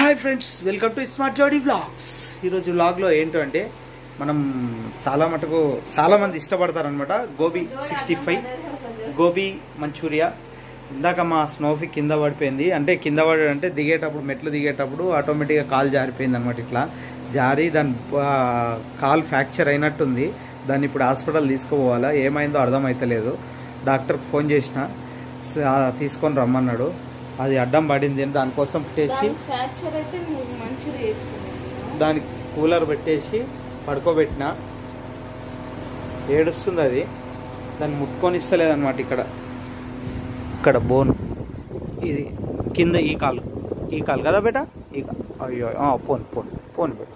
Hi friends welcome to smart Jodi vlogs ఈరోజు వ్లాగ్లో ఏంటో అంటే మనం చాలా మటుకు చాలా మంది ఇష్టపడతారు అనమాట గోబీ సిక్స్టీ ఫైవ్ గోబీ మంచూరియా ఇందాక మా స్నోఫీ కింద పడిపోయింది అంటే కింద పడి అంటే దిగేటప్పుడు మెట్లు దిగేటప్పుడు ఆటోమేటిక్గా కాలు జారిపోయింది అనమాట ఇట్లా జారి దాని ఆ, కాలు ఫ్రాక్చర్ అయినట్టుంది దాన్ని ఇప్పుడు హాస్పిటల్ తీసుకుపోవాలా ఏమైందో అర్థమైతలేదు డాక్టర్కి ఫోన్ చేసిన స- ఆ, తీసుకొని రమ్మన్నాడు అది అడ్డం పడింది అని దానికోసం పెట్టేసి దాని ఫ్రాక్చర్ అయితే నువ్వు మంచిగా చేసుకున్నావు దానికి కూలర్ పెట్టేసి పడుకోబెట్టిన ఏడుస్తుంది అది దాన్ని ముట్టుకొని ఇస్తలేదు అనమాట ఇక్కడ ఇక్కడ బోన్ ఇది కింద ఈ కాలు ఈ కాలు కదా బేట ఈ కాలు అయ్యో ఆ, పోను పోను పోను బేట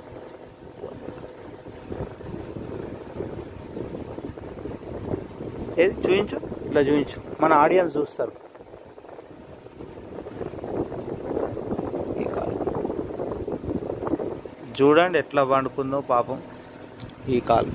ఏది చూపించు ఇట్లా చూపించు మన ఆడియన్స్ చూస్తారు ఈ కాలు చూడండి ఎట్లా పండుకుందో పాపం ఈ కాలు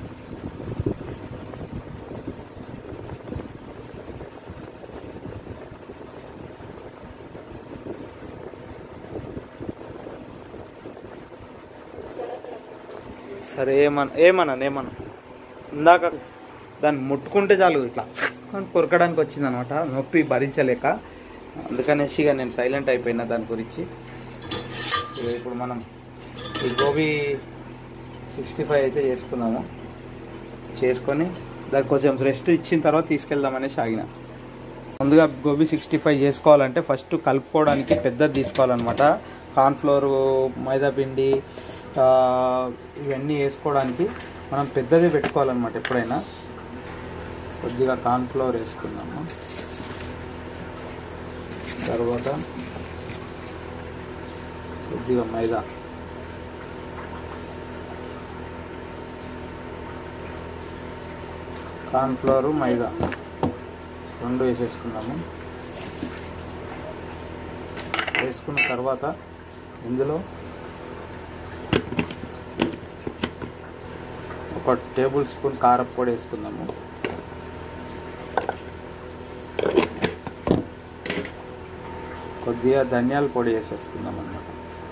సరే ఏమన్నా ఏమన్నా ఏమన్నా ఇందాక దాన్ని ముట్టుకుంటే చాలు ఇట్లా అని కొరకడానికి వచ్చింది అనమాట నొప్పి భరించలేక అందుకనేసి ఇక నేను సైలెంట్ అయిపోయినా దాని గురించి ఇక ఇప్పుడు మనం ఈ గోబీ సిక్స్టీ ఫైవ్ అయితే చేసుకున్నాము చేసుకొని దానికి కొంచెం రెస్ట్ ఇచ్చిన తర్వాత తీసుకెళ్దామనేసి ఆగిన ముందుగా గోబీ సిక్స్టీ ఫైవ్ చేసుకోవాలంటే ఫస్ట్ కలుపుకోవడానికి పెద్దది తీసుకోవాలన్నమాట కార్న్ఫ్లోర్ మైదా పిండి ఆ, ఇవన్నీ వేసుకోవడానికి మనం పెద్దది పెట్టుకోవాలన్నమాట ఎప్పుడైనా కొద్దిగా కార్న్ఫ్లోర్ వేసుకున్నాము తర్వాత కొద్దిగా మైదా కార్న్ఫ్లోర్ మైదా రెండు వేసేసుకున్నాము వేసుకున్న తర్వాత ఇందులో ఒక టేబుల్ స్పూన్ కారప్పొడి వేసుకుందాము కొద్దిగా ధనియాల పొడి వేసేసుకుందాం అన్నమాట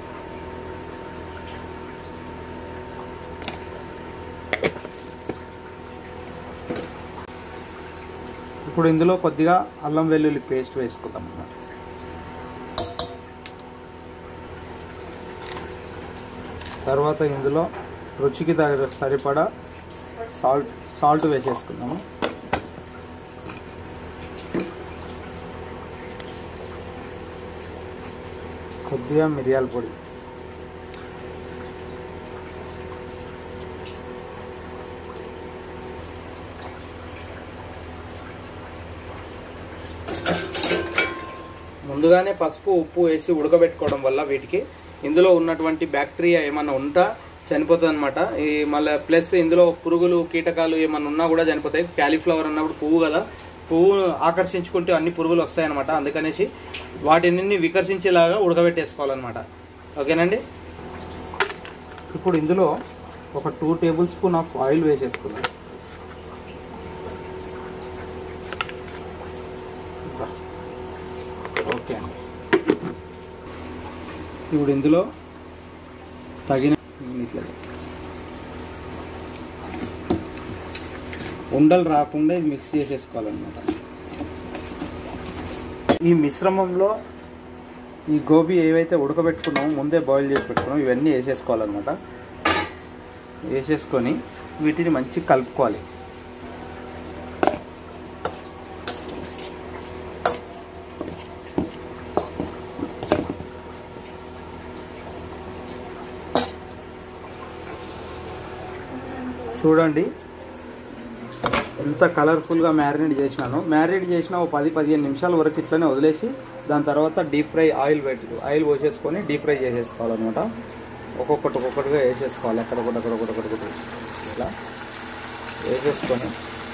ఇప్పుడు ఇందులో కొద్దిగా అల్లం వెల్లుల్లి పేస్ట్ వేసుకుందాం అన్నమాట తర్వాత ఇందులో రుచికి తగ్గ సరిపడా సాల్ట్ సాల్ట్ వేసేసుకుందాము కొద్దిగా మిరియాల పొడి ముందుగానే పసుపు ఉప్పు వేసి ఉడకబెట్టుకోవడం వల్ల వీటికి ఇందులో ఉన్నటువంటి బ్యాక్టీరియా ఏమన్నా ఉంటా చనిపోతుంది అనమాట ఈ మళ్ళీ ప్లస్ ఇందులో పురుగులు కీటకాలు ఏమన్నా ఉన్నా కూడా చనిపోతాయి క్యాలీఫ్లవర్ అన్నప్పుడు పువ్వు కదా పువ్వు ఆకర్షించుకుంటే అన్ని పురుగులు వస్తాయన్నమాట అందుకనేసి వాటిని వికర్షించేలాగా ఉడకబెట్టేసుకోవాలన్నమాట ఓకేనండి ఇప్పుడు ఇందులో ఒక two table spoon of oil వేసేసుకుందాం ఓకే అండి ఇప్పుడు ఇందులో తగిన ఇట్లా ఉండలు రాకుండా ఇది మిక్స్ చేసేసుకోవాలన్నమాట ఈ మిశ్రమంలో ఈ గోబీ ఏవైతే ఉడకబెట్టుకున్నామో ముందే బాయిల్ చేసి పెట్టుకున్నామో ఇవన్నీ వేసేసుకోవాలన్నమాట వేసేసుకొని వీటిని మంచిగా కలుపుకోవాలి చూడండి ఎంత కలర్ఫుల్గా మ్యారినేట్ చేసినాను మ్యారినేట్ చేసిన ఒక పది పదిహేను నిమిషాల వరకు ఇట్లనే వదిలేసి దాని తర్వాత డీప్ ఫ్రై ఆయిల్ పెట్టి ఆయిల్ పోసేసుకొని డీప్ ఫ్రై చేసేసుకోవాలన్నమాట ఒక్కొక్కటి ఒక్కొక్కటిగా వేసేసుకోవాలి అక్కడ ఒకటి అక్కడ ఒకటి ఒకటి ఒకటి ఇలా వేసేసుకొని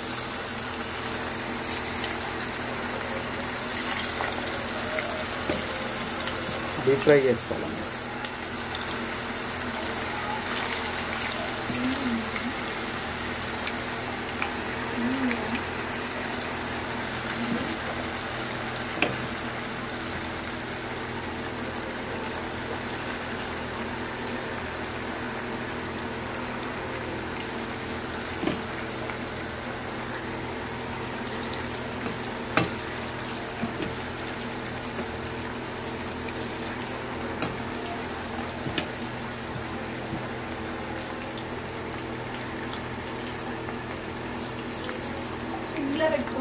డీప్ ఫ్రై చేసుకోవాలన్నమాట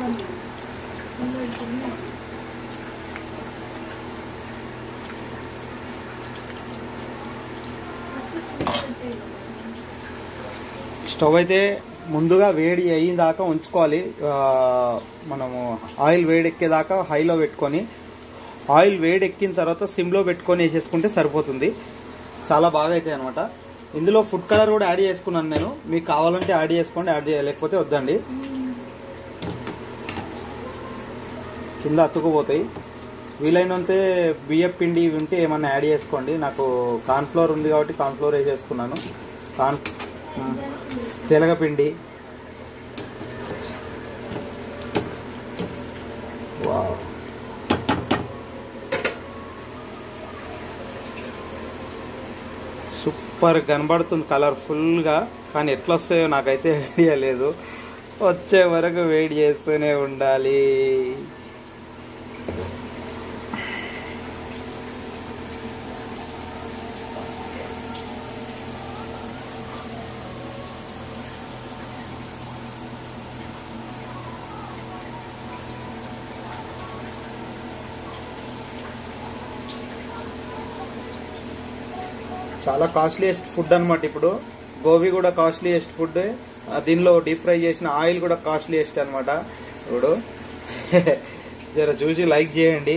స్టవ్ అయితే ముందుగా వేడి అయిన దాకా ఉంచుకోవాలి ఆ, మనము ఆయిల్ వేడెక్కేదాకా హైలో పెట్టుకొని ఆయిల్ వేడెక్కిన తర్వాత సిమ్లో పెట్టుకొని వేసేసుకుంటే సరిపోతుంది చాలా బాగా అవుతాయి అనమాట ఇందులో ఫుడ్ కలర్ కూడా యాడ్ చేసుకున్నాను నేను మీకు కావాలంటే యాడ్ చేసుకోండి యాడ్ చేయ లేకపోతే వద్దండి కింద అతుకుపోతాయి వీలైనంతే బియ్యం పిండి ఇవి ఉంటే ఏమన్నా యాడ్ చేసుకోండి నాకు కార్న్ఫ్లోర్ ఉంది కాబట్టి కార్న్ఫ్లోర్ వేసేసుకున్నాను కార్న్ మ్, తెలగపిండి వావ్. సూపర్ కనబడుతుంది కలర్ఫుల్గా కానీ ఎట్లా వస్తాయో నాకైతే ఐడియా లేదు వచ్చే వరకు వెయిట్ చేస్తూనే ఉండాలి చాలా కాస్ట్లీయెస్ట్ ఫుడ్ అనమాట ఇప్పుడు గోబీ కూడా కాస్ట్లీయెస్ట్ ఫుడ్ దీనిలో డీప్ ఫ్రై చేసిన ఆయిల్ కూడా కాస్ట్లీయెస్ట్ అనమాట ఇప్పుడు జర చూసి లైక్ చేయండి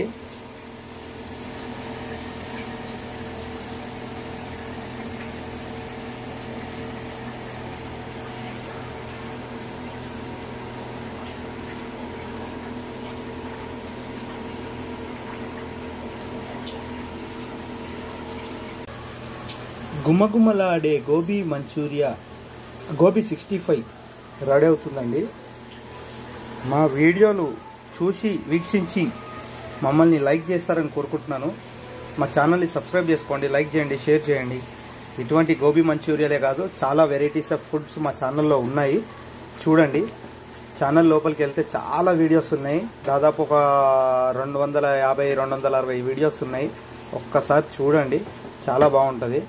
గుమ్మగుమ్మలాడే gobi manchuria gobi sixty five ready అవుతుందండి మా వీడియోలు చూసి వీక్షించి మమ్మల్ని లైక్ చేస్తారని కోరుకుంటున్నాను మా ఛానల్ని సబ్స్క్రైబ్ చేసుకోండి లైక్ చేయండి షేర్ చేయండి ఇటువంటి గోబీ మంచూరియాలే కాదు చాలా వెరైటీస్ ఆఫ్ ఫుడ్స్ మా ఛానల్లో ఉన్నాయి చూడండి ఛానల్ లోపలికి వెళ్తే చాలా వీడియోస్ ఉన్నాయి దాదాపు ఒక రెండు వందల యాభై రెండు వందల అరవై వీడియోస్ ఉన్నాయి ఒక్కసారి చూడండి చాలా బాగుంటుంది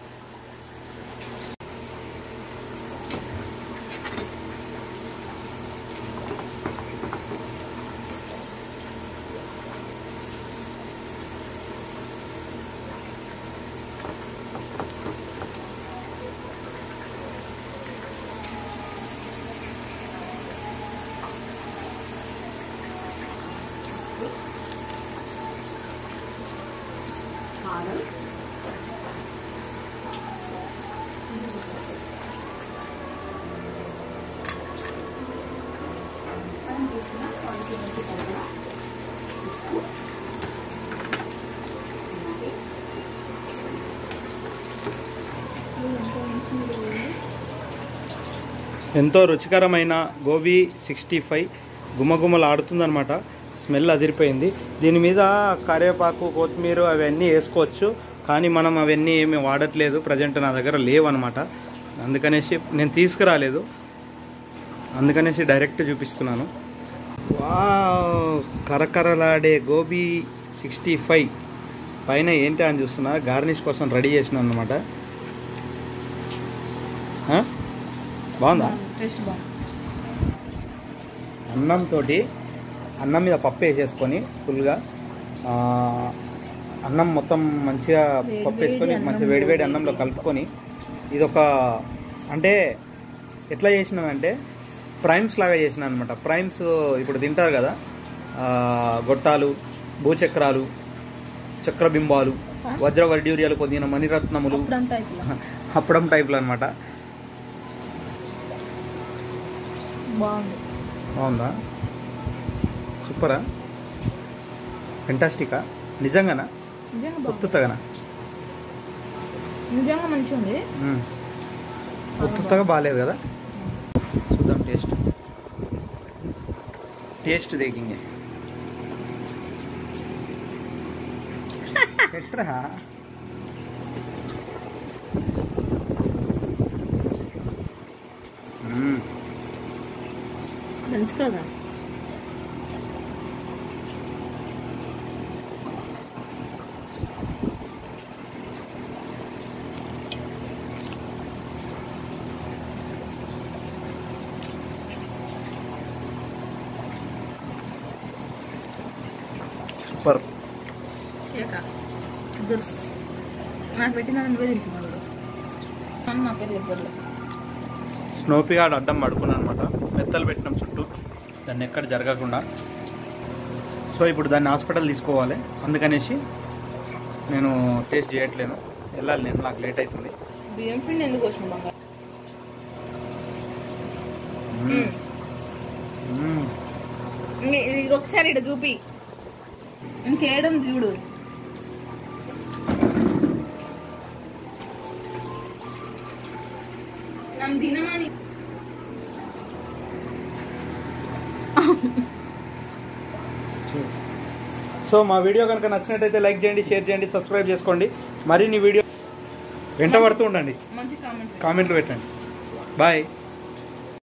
ఎంతో రుచికరమైన గోబీ సిక్స్టీ ఫైవ్ గుమ్మగుమ్మలు ఆడుతుందనమాట స్మెల్ అదిరిపోయింది దీని మీద కరివేపాకు కొత్తిమీర అవన్నీ వేసుకోవచ్చు కానీ మనం అవన్నీ ఏమి వాడట్లేదు ప్రజెంట్ నా దగ్గర లేవన్నమాట అందుకనేసి నేను తీసుకురాలేదు అందుకనేసి డైరెక్ట్ చూపిస్తున్నాను వావ్ కరకరలాడే గోబీ సిక్స్టీ ఫైవ్ పైన ఏంటి అని చూస్తున్నా గార్నిష్ కోసం రెడీ చేసిన అనమాట బాగుందా టేస్ట్ బాగుంది అన్నంతో అన్నం మీద పప్పు వేసేసుకొని ఫుల్గా ఆ, అన్నం మొత్తం మంచిగా వేడి పప్పు వేసుకొని వేడి మంచిగా అన్నంలో వేడివేడి అన్నంలో కలుపుకొని ఇదొక అంటే ఎట్లా చేసినానంటే ప్రైమ్స్ లాగా చేసిన అనమాట ప్రైమ్స్ ఇప్పుడు తింటారు కదా ఆ, గొట్టాలు భూచక్రాలు చక్రబింబాలు వజ్రవర్డ్యూర్యాలు పొందిన మణిరత్నములు ఇప్పుడంతా ఇట్లా అప్పడం టైప్లో అనమాట బాగుంది బాగుందా సూపరా ఫెంటాస్టికా నిజంగానా నిజంగా బాగుంది ఉత్తుతగానా నిజంగా మంచిగా ఉంది మ్మ్. ఉత్తుతగా బాగాలేదు కదా చూద్దాం టేస్ట్ టేస్ట్ దేకింగే ఎట్రా మ్మ్. తెలుసు కదా దస్ నాకు పెట్టిన నువ్వే తింటున్నాడు అని నా పేరు చెప్పలేదు స్నోపీ గాడు అడ్డం పడుకున్నాను అనమాట మెత్తలు పెట్టినాం చుట్టూ దాన్ని ఎక్కడ జరగకుండా సో ఇప్పుడు దాన్ని హాస్పిటల్ తీసుకోవాలి అందుకనేసి నేను టేస్ట్ చేయట్లేను వెళ్ళాలి నేను నాకు లేట్ అవుతుంది బియ్యం పిండి ఎందుకు వచ్చిన బంగారు మ్మ్. మ్మ్. ఇది ఒకసారి ఇటు చూపి ఇంకేయడం చూడు నన్ను తినమని సో మా వీడియో కనుక నచ్చినట్టయితే లైక్ చేయండి షేర్ చేయండి సబ్స్క్రైబ్ చేసుకోండి మరిన్ని వీడియో వెంట పడుతూ ఉండండి మంచి కామెంట్ కామెంట్లు పెట్టండి బాయ్